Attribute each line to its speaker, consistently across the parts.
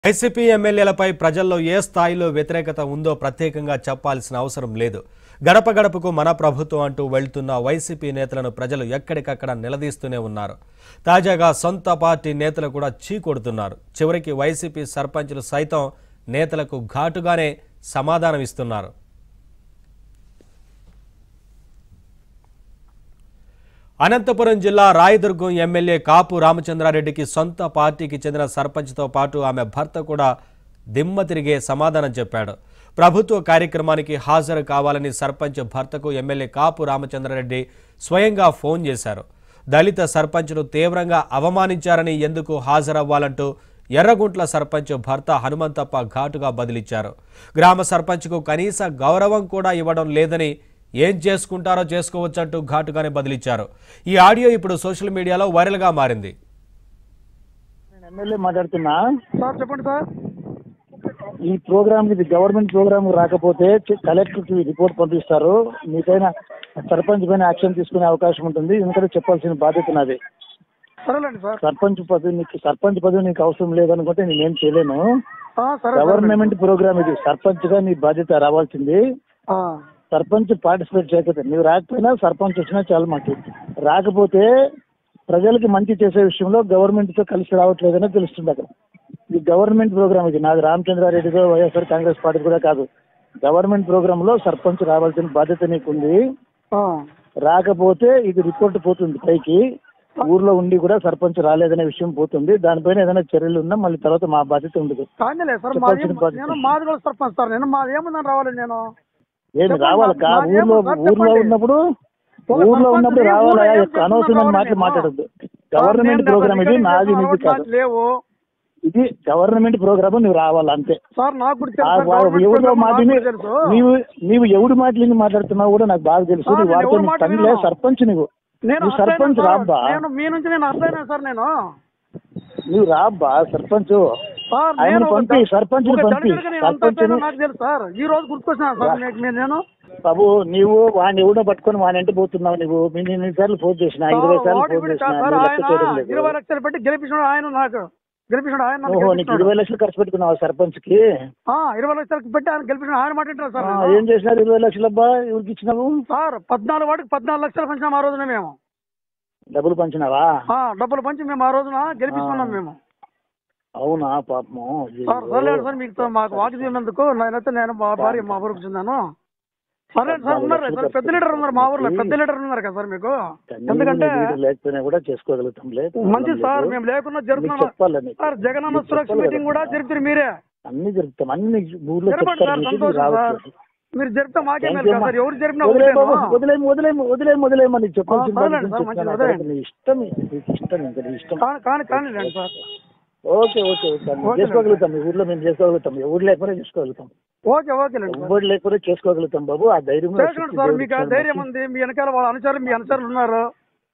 Speaker 1: YCP ఎమ్మెల్యేలపై ప్రజల్లో ఏ స్థాయిలో వ్యతిరేకత ఉందో ప్రత్యేకంగా చెప్పాల్సిన అవసరం లేదు గడప గడపకు మన ప్రభుత్వం అంటూ వెళ్తున్న వైసీపీ నేతలను ప్రజలు ఎక్కడికక్కడ నిలదీస్తూనే ఉన్నారు తాజాగా సొంత పార్టీ నేతలు కూడా చీకొడుతున్నారు చివరికి వైసీపీ సర్పంచులు సైతం నేతలకు ఘాటుగానే సమాధానం ఇస్తున్నారు అనంతపురం జిల్లా రాయదుర్గం ఎమ్మెల్యే కాపు రామచంద్రారెడ్డికి సొంత పార్టీకి చెందిన సర్పంచ్తో పాటు ఆమె భర్త కూడా దిమ్మ తిరిగే సమాధానం చెప్పాడు ప్రభుత్వ కార్యక్రమానికి హాజరు కావాలని సర్పంచ్ భర్తకు ఎమ్మెల్యే కాపు రామచంద్రారెడ్డి స్వయంగా ఫోన్ చేశారు దళిత సర్పంచ్ను తీవ్రంగా అవమానించారని ఎందుకు హాజరవ్వాలంటూ ఎర్రగుంట్ల సర్పంచ్ భర్త హనుమంతప్ప ఘాటుగా బదిలిచ్చారు గ్రామ సర్పంచ్కు కనీస గౌరవం కూడా ఇవ్వడం లేదని ఏం చేసుకుంటారో చేసుకోవచ్చంటూ ఘాటుగానే బదిలిచ్చారు ఈ ఆడియో ఇప్పుడు సోషల్ మీడియాలో వైరల్గా మారింది
Speaker 2: నేను ఎమ్మెల్యే మాట్లాడుతున్నా
Speaker 3: సార్ చెప్పండి సార్
Speaker 2: ఈ ప్రోగ్రామ్ ఇది గవర్నమెంట్ ప్రోగ్రామ్ రాకపోతే కలెక్టర్ కి రిపోర్ట్ పంపిస్తారు మీపైన సర్పంచ్ పైన యాక్షన్ తీసుకునే అవకాశం ఉంటుంది ఎందుకంటే చెప్పాల్సిన బాధ్యత నాది
Speaker 3: సరేలేండి సార్
Speaker 2: సర్పంచ్ పదవి నీకు సర్పంచ్ పదవి నీకు అవసరం లేదనుకుంటే నేనేం చేయలేను
Speaker 3: ఆ, సరే
Speaker 2: గవర్నమెంట్ ప్రోగ్రామ్ ఇది సర్పంచ్ గా నీ బాధ్యత రావాల్సింది
Speaker 3: ఆ,
Speaker 2: సర్పంచ్ పార్టిసిపేట్ చేయకపోతే నువ్వు రాకపోయినా సర్పంచ్ వచ్చినా చాలు మాకు రాకపోతే ప్రజలకి మంచి చేసే విషయంలో గవర్నమెంట్ తో కలిసి రావట్లేదని తెలుస్తుంది అక్కడ ఇది గవర్నమెంట్ ప్రోగ్రామ్ ఇది నాది రామచంద్రారెడ్డితో వైఎస్ఆర్ కాంగ్రెస్ పార్టీ కూడా కాదు గవర్నమెంట్ ప్రోగ్రామ్ లో సర్పంచ్ రావాల్సిన బాధ్యత నీకుంది
Speaker 3: ఆ.
Speaker 2: రాకపోతే ఇది రిపోర్ట్ పోతుంది పైకి ఊర్లో ఉండి కూడా సర్పంచ్ రాలేదనే విషయం పోతుంది దానిపైన ఏదైనా చర్యలు ఉన్నా మళ్ళీ తర్వాత మా బాధ్యత ఉండదు
Speaker 3: కానీలే సార్ మాది
Speaker 2: చెప్పాల్సిన బాధ్యత.
Speaker 3: నేను మాది కూడా సర్పంచ్ సార్ నేను మాది ఏముందని రావాలి నేను
Speaker 2: ఏమి
Speaker 3: చెప్పండి,
Speaker 2: రావాలి కా
Speaker 3: మా- మా
Speaker 2: ఊర్లో
Speaker 3: ఏమో సార్
Speaker 2: ఊర్లో
Speaker 3: చెప్పండి.
Speaker 2: ఉన్నప్పుడు
Speaker 3: ఒక
Speaker 2: ఊర్లో
Speaker 3: సర్పంచ్
Speaker 2: ఉన్నప్పుడు
Speaker 3: ని
Speaker 2: రావాలా
Speaker 3: ఊర్లో ఏం
Speaker 2: యొక్క అనవసరమైన
Speaker 3: చేస్తున్నా
Speaker 2: మాటలు
Speaker 3: రావాలి
Speaker 2: మాట్లాడద్దు
Speaker 3: నేను.
Speaker 2: గవర్నమెంట్
Speaker 3: సార్,
Speaker 2: ప్రోగ్రామ్
Speaker 3: నేను
Speaker 2: ఇది నాది
Speaker 3: అసలు
Speaker 2: నీది
Speaker 3: ఇక్కడ
Speaker 2: కాదు
Speaker 3: నాకు లేవు
Speaker 2: ఇది గవర్నమెంట్ ప్రోగ్రామ్ నువ్వు రావాలి అంతే
Speaker 3: సార్ నాకు కూడా
Speaker 2: ఆ
Speaker 3: తెలుసు సార్,
Speaker 2: వా-
Speaker 3: గవర్నమెంట్
Speaker 2: ఎవరిలో
Speaker 3: ప్రోగ్రామ్ నాకు
Speaker 2: మాటని
Speaker 3: కూడా తెలుసు
Speaker 2: నీవు నీవు ఎవడి మాటలు మాట్లాడుతున్నావు కూడా నాకు బాగా తెలుసు
Speaker 3: సార్,
Speaker 2: నువ్వు
Speaker 3: నేను
Speaker 2: వాడితో
Speaker 3: ఎవరి
Speaker 2: నీకు
Speaker 3: మాట
Speaker 2: పనిలే
Speaker 3: వినను.
Speaker 2: సర్పంచ్ నువ్వు
Speaker 3: నేను
Speaker 2: నువ్వు
Speaker 3: అసలైనా
Speaker 2: సర్పంచ్
Speaker 3: సార్,
Speaker 2: రాబ్బా
Speaker 3: నేను మీ నుంచి నేను అసలైనా సార్ నేను
Speaker 2: నువ్వు రాబ్బా సర్పంచ్
Speaker 3: సార్
Speaker 2: ఆయన
Speaker 3: నేను ఒక
Speaker 2: పంపి
Speaker 3: ద-
Speaker 2: సర్పంచ్ని
Speaker 3: ఒక
Speaker 2: పంపి
Speaker 3: దళితుడిగా నేను అంత
Speaker 2: సర్పంచ్ని
Speaker 3: అయిపోయానో నాకు తెలుసు సార్ ఈ రోజు గుర్తుకొచ్చినా సార్
Speaker 2: రా.
Speaker 3: మీకు- నేను
Speaker 2: బాబు నీవు వాడిని ఎవడో పట్టుకొని వాడిని ఎంట పోతున్నావు నువ్వు నేను ఎన్ని సార్లు ఫోన్ చేసిన ఇరవై
Speaker 3: సార్,
Speaker 2: సార్లు
Speaker 3: వాడి
Speaker 2: ఫోన్
Speaker 3: గురించి
Speaker 2: చేసిన
Speaker 3: కాదు సార్,
Speaker 2: నువ్వు లెక్క చేయడం
Speaker 3: ఆయన
Speaker 2: లేదు
Speaker 3: ఇరవై లక్షలు పెట్టి గెలిపించాడు ఆయన నాకు గెలిపించాడు ఆయన నన్ను
Speaker 2: ఓహో నీకు
Speaker 3: గెలిపించాడు.
Speaker 2: ఇరవై లక్షలు ఖర్చు పెట్టుకున్నావు సర్పంచ్ కి
Speaker 3: ఆ, ఇరవై లక్షలకు పెట్టి ఆయన గెలిపించాడు ఆయన మాట్లాడారు సార్
Speaker 2: ఆ,
Speaker 3: నేను.
Speaker 2: ఏం చేసినారు ఇరవై లక్షలు అబ్బా ఎవరికి ఇచ్చినావు
Speaker 3: సార్ పద్నాలుగు వాటికి పద్నాలుగు లక్షలు పంచినాం ఆ రోజున మేము
Speaker 2: డబ్బులు పంచినావా
Speaker 3: ఆ, డబ్బులు పంచి మేము ఆ రోజున గెలిపించుకున్నాం
Speaker 2: ఆ.
Speaker 3: మేము
Speaker 2: అవునా పాపము అయ్యో.
Speaker 3: సార్ సర్లేదు సార్ మీకు మాకు వాకి తీయనందుకు నేనైతే నేను మా భార్య మా ఊరికి చెందాను సరే సార్ ఉన్నారు సార్ పెద్ద లీడర్ ఉన్నారు మా ఊర్లో పెద్ద లీడర్ ఉన్నారు కదా సార్ మీకు ఎందుకంటే
Speaker 2: నీకు లేకపోయినా కూడా చేసుకోగలుగుతాంలే
Speaker 3: మంచి సార్ మేము లేకుండా
Speaker 2: నీకు
Speaker 3: జరుగుతున్నాం
Speaker 2: చెప్పాలి నీకు.
Speaker 3: సార్ జగనన్న
Speaker 2: నీకు
Speaker 3: సురక్ష
Speaker 2: చెప్పాలి
Speaker 3: మీటింగ్ కూడా
Speaker 2: కదా.
Speaker 3: జరుపుతారు మీరే
Speaker 2: అన్ని జరుపుతాం అన్ని ఊర్లో
Speaker 3: జరపండి
Speaker 2: చెప్తారు
Speaker 3: సార్
Speaker 2: మీటింగ్
Speaker 3: సంతోషం సార్
Speaker 2: రావచ్చు
Speaker 3: మీరు జరిపితే మాకే
Speaker 2: Thank
Speaker 3: మేలు
Speaker 2: you,
Speaker 3: కదా సార్
Speaker 2: అమ్మా.
Speaker 3: ఎవరు జరిపినా
Speaker 2: వదిలేయ్ బాబు,
Speaker 3: ఒకటేను.
Speaker 2: వదిలేయ్ వదిలేయ్ వదిలేయ్ వదిలేయ్ నీకు చెప్పాల్సిన
Speaker 3: ఆ,
Speaker 2: బాధ్యత
Speaker 3: సరేలేండి సార్,
Speaker 2: చెప్తాను.
Speaker 3: మంచిది,
Speaker 2: అక్కడ
Speaker 3: వదిలేయండి.
Speaker 2: నీ ఇష్టం నీకు ఇష్టం ఇంకా నీ ఇష్టం
Speaker 3: కాని కాని కానిలేండి సార్
Speaker 2: ఓకే ఓకే ఓకే మేము
Speaker 3: ఓకే,
Speaker 2: చేసుకోగలుగుతాం మీ ఊర్లో మేము చేసుకోగలుగుతాం ఎవరు లేకపోతే చేసుకోగలుగుతాం
Speaker 3: ఓకే ఓకేలేండి సార్
Speaker 2: ఎవరు లేకపోతే చేసుకోగలుగుతాం బాబు ఆ ధైర్యం
Speaker 3: చేసుకోండి సార్ మీకు ఆ ధైర్యం ఉంది మీ వెనకాల వాళ్ళ అనుచరులు మీ అనుచరులు ఉన్నారు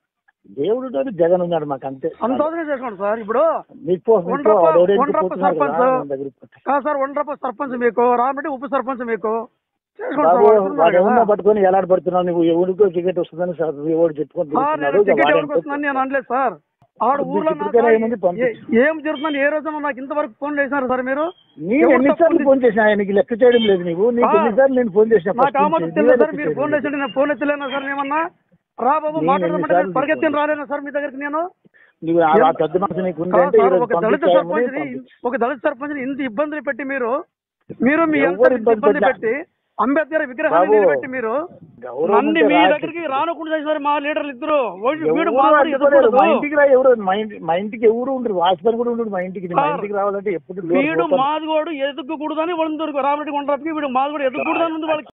Speaker 2: దేవుడు ఉన్నాడు జగన్ ఉన్నాడు మాకు అంతే
Speaker 3: సంతోషంగా చేసుకోండి సార్ ఇప్పుడు
Speaker 2: మీకు పో, మీకు పో,
Speaker 3: ఒండ్రప్ప-
Speaker 2: వాడు ఎవడో ఇంటికి
Speaker 3: ఒండ్రప్ప
Speaker 2: పోతున్నాడు కదా,
Speaker 3: సర్పంచ్.
Speaker 2: మన దగ్గరికి పో.
Speaker 3: కాదు సార్ ఒండ్రప్ప సర్పంచ్ మీకు రామరెడ్డి ఉప సర్పంచ్ మీకు చేసుకోండి సార్
Speaker 2: బాబు
Speaker 3: వాళ్ళు ఉన్నారు
Speaker 2: వాడు
Speaker 3: కదా.
Speaker 2: ఏమన్నా పట్టుకొని ఎలాడబడుతున్నావు నువ్వు ఎవరికో టికెట్ వస్తుందని సార్ ఎవరు చెప్పుకొని
Speaker 3: సార్ నేను
Speaker 2: తిరుగుతున్నాడు.
Speaker 3: టికెట్
Speaker 2: వాడు
Speaker 3: ఎవరికి వస్తుందని నేను అనలేదు సార్ ఆడు
Speaker 2: మీకు
Speaker 3: ఊర్లో
Speaker 2: ఇప్పటికైనా
Speaker 3: నాకు
Speaker 2: ఏముంది పంపించు.
Speaker 3: ఏ- ఏం జరుగుతుందని ఏ రోజున నాకు ఇంతవరకు ఫోన్ చేసినారు సార్ మీరు
Speaker 2: నేను
Speaker 3: ఎవరు
Speaker 2: ఎన్నిసార్లు
Speaker 3: తప్పు
Speaker 2: ఫోన్ చేసిన ఆయనకి లెక్క చేయడం లేదు నీవు నీకు
Speaker 3: సార్,
Speaker 2: ఎన్నిసార్లు నేను ఫోన్ చేసిన
Speaker 3: నాకు ఆమోదం తెలియదు సార్ మీరు ఫోన్ చేసి నేను ఫోన్ ఎత్తలేనా సార్ ఏమన్నా రా బాబు
Speaker 2: నేను
Speaker 3: మాట్లాడమంటే
Speaker 2: ఎన్నిసార్లు
Speaker 3: పరిగెత్తిన రాలేనా సార్ మీ దగ్గరికి నేను
Speaker 2: నువ్వు ఆ ఆ పెద్ద మనసు నీకు ఉంది
Speaker 3: కాదు
Speaker 2: అంటే
Speaker 3: సార్,
Speaker 2: ఈరోజు
Speaker 3: ఒక దళిత
Speaker 2: పంపించాయని
Speaker 3: సర్పంచ్ని
Speaker 2: పంపించు.
Speaker 3: ఒక దళిత సర్పంచ్ని ఇంత ఇబ్బందులు పెట్టి మీరు మీరు మీ
Speaker 2: ఎవరు
Speaker 3: ఎంత
Speaker 2: ఇబ్బంది
Speaker 3: ఇబ్బంది
Speaker 2: పెట్టా?
Speaker 3: పెట్టి అంబేద్కర్ విగ్రహాన్ని
Speaker 2: బాబు,
Speaker 3: నిలబెట్టి మీరు
Speaker 2: గౌరవం
Speaker 3: నన్ను
Speaker 2: ఉంటే
Speaker 3: మీ
Speaker 2: రా
Speaker 3: దగ్గరికి రానకుండా చేసినారు మా లీడర్లు ఇద్దరు వీడు
Speaker 2: ఎవరు
Speaker 3: మాట్లాడి
Speaker 2: అడ్డుకోలేరు.
Speaker 3: ఎదుర్కొనదు.
Speaker 2: మా ఇంటికి రా ఎవరు మా ఇంటి మా ఇంటికి ఎవరు ఉండరు వాచ్మెన్ కూడా ఉండరు మా ఇంటికి మా
Speaker 3: సార్,
Speaker 2: ఇంటికి రావాలంటే ఎప్పుడు
Speaker 3: వీడు
Speaker 2: లోపల-
Speaker 3: మాదిగోడు ఎదుగుకూడదని వాళ్ళు రామరెడ్డి కొండరాపుకి వీడు మాదిగోడు ఎదుగుకూడదని ఉంది వాళ్ళకి